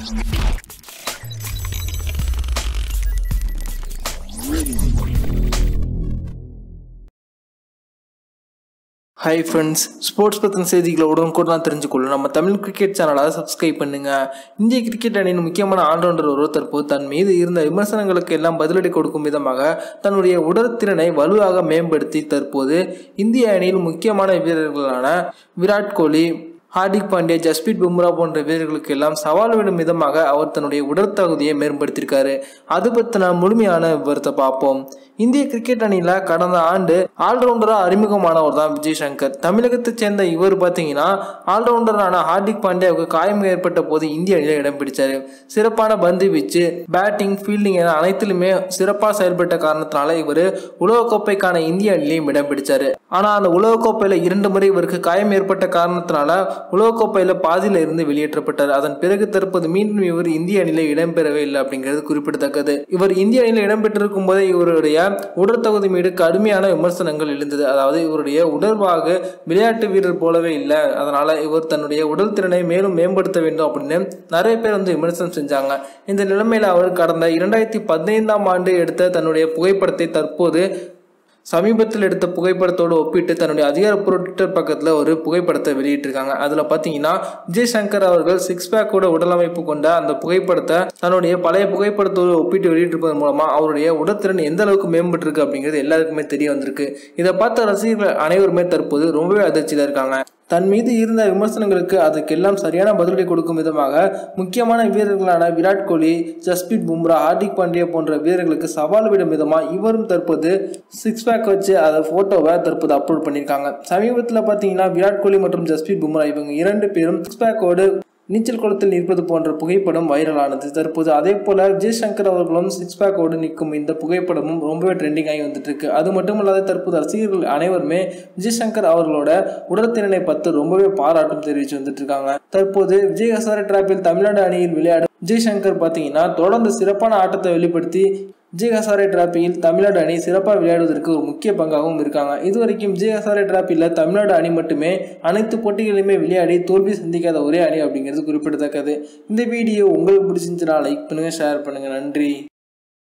hi friends sports பற்றின செய்திகளை உடனுக்குடன் தெரிஞ்சுக்கொள்ள நம்ம தமிழ் கிரிக்கெட் சேனலை சப்ஸ்கிரைப் பண்ணுங்க இந்திய கிரிக்கெட் அணியின் முக்கியமான ஆல்ரவுண்டர் ஒருவர் தற்போது தன் மீது இருந்த விமர்சனங்களுக்கு எல்லாம் பதிலடி கொடுக்கும் விதமாக தன்னுடைய உடற்திறனை வலுவாக மேம்படுத்தி தற்போது இந்திய அணியில் முக்கியமான வீரர்களான விராட் கோலி ஹார்திக் பாண்டியா ஜஸ்பீத் பும்ரா போன்ற வீரர்களுக்கு எல்லாம் சவால் விடும் விதமாக அவர் தன்னுடைய உடற்தகுதியை மேம்படுத்தியிருக்காரு அது பற்றின முழுமையான விவரத்தை பார்ப்போம் இந்திய கிரிக்கெட் அணியில் கடந்த ஆண்டு ஆல்ரவுண்டராக அறிமுகமானவர் தான் விஜய் சங்கர் தமிழகத்தைச் சேர்ந்த இவர் பார்த்தீங்கன்னா ஆல்ரவுண்டரான ஹார்திக் பாண்டியாவுக்கு காயம் ஏற்பட்ட போது இந்திய அணியில் இடம் பிடிச்சாரு சிறப்பான பந்து வீச்சு பேட்டிங் ஃபீல்டிங் என அனைத்திலுமே சிறப்பாக செயல்பட்ட காரணத்தினால இவர் உலகக்கோப்பைக்கான இந்திய அணிலையும் இடம் பிடிச்சாரு ஆனால் அந்த உலகக்கோப்பையில் இரண்டு முறை இவருக்கு காயம் ஏற்பட்ட காரணத்தினால உலகக்கோப்பையில் பாதியில் இருந்து வெளியேற்றப்பட்டார் அதன் பிறகு தற்போது மீண்டும் இவர் இந்திய அணியில இடம்பெறவே இல்லை அப்படிங்கிறது குறிப்பிடத்தக்கது இவர் இந்திய அணியில் இடம்பெற்றிருக்கும் போதே இவருடைய உடற்தகுதி மீது கடுமையான விமர்சனங்கள் எழுந்தது அதாவது இவருடைய உடற்பாக விளையாட்டு வீரர் போலவே இல்லை அதனால இவர் தன்னுடைய உடல் திறனை மேலும் மேம்படுத்த வேண்டும் அப்படின்னு நிறைய பேர் வந்து விமர்சனம் செஞ்சாங்க இந்த நிலைமையில அவர் கடந்த இரண்டாயிரத்தி பதினைந்தாம் ஆண்டு எடுத்த தன்னுடைய புகைப்படத்தை தற்போது சமீபத்தில் எடுத்த புகைப்படத்தோடு ஒப்பிட்டு தன்னுடைய அதிகாரப்பூர்வ ட்விட்டர் பக்கத்தில் ஒரு புகைப்படத்தை வெளியிட்டிருக்காங்க அதில் பார்த்தீங்கன்னா விஜய் சங்கர் அவர்கள் சிக்ஸ் பேக்கோட உடலமைப்பு கொண்ட அந்த புகைப்படத்தை தன்னுடைய பழைய புகைப்படத்தோடு ஒப்பிட்டு வெளியிட்டிருப்பதன் மூலமாக அவருடைய உடற்திறன் எந்த அளவுக்கு மேம்பட்டிருக்கு அப்படிங்கிறது எல்லாருக்குமே தெரிய வந்திருக்கு இதை பார்த்த ரசிகர்கள் அனைவருமே தற்போது ரொம்பவே அதிர்ச்சியில் இருக்காங்க தன் மீது இருந்த விமர்சனங்களுக்கு அதுக்கெல்லாம் சரியான பதிலடி கொடுக்கும் விதமாக முக்கியமான வீரர்களான விராட் கோலி ஜஸ்பீத் பும்ரா ஹார்திக் பாண்டியா போன்ற வீரர்களுக்கு சவால் விடும் விதமாக இவரும் தற்போது சிக்ஸ் பேக் வச்சு அதை ஃபோட்டோவை தற்போது அப்லோட் பண்ணியிருக்காங்க சமீபத்தில் பார்த்தீங்கன்னா விராட் கோலி மற்றும் ஜஸ்பீத் பும்ரா இவங்க இரண்டு பேரும் சிக்ஸ் பேக்கோடு நீச்சல் குளத்தில் நிற்பது போன்ற புகைப்படம் வைரலானது தற்போது அதே போல விஜய் சங்கர் அவர்களும் சிக்ஸ் பேக்கோடு நிற்கும் இந்த புகைப்படமும் ரொம்பவே ட்ரெண்டிங் ஆகி வந்துட்டு இருக்கு அது மட்டும் இல்லாத தற்போது ரசிகர்கள் அனைவருமே விஜய் சங்கர் அவர்களோட உடற்திறனை பார்த்து ரொம்பவே பாராட்டும் தெரிவித்து வந்துட்டு இருக்காங்க தற்போது விஜய் ஹசாரே டிராப்பில் தமிழ்நாடு அணியில் விளையாடும் விஜய் சங்கர் பார்த்தீங்கன்னா தொடர்ந்து சிறப்பான ஆட்டத்தை வெளிப்படுத்தி விஜய் ஹசாரே டிராப்பியில் தமிழ்நாடு அணி சிறப்பாக விளையாடுவதற்கு ஒரு முக்கிய பங்காகவும் இருக்காங்க இதுவரைக்கும் விஜய் ஹசாரே டிராப்பில் தமிழ்நாடு அணி மட்டுமே அனைத்து போட்டிகளிலுமே விளையாடி தோல்வி சந்திக்காத ஒரே அணி அப்படிங்கிறது குறிப்பிடத்தக்கது இந்த வீடியோ உங்களுக்கு பிடிச்சிருந்துச்சுன்னா லைக் பண்ணுங்கள் ஷேர் பண்ணுங்கள் நன்றி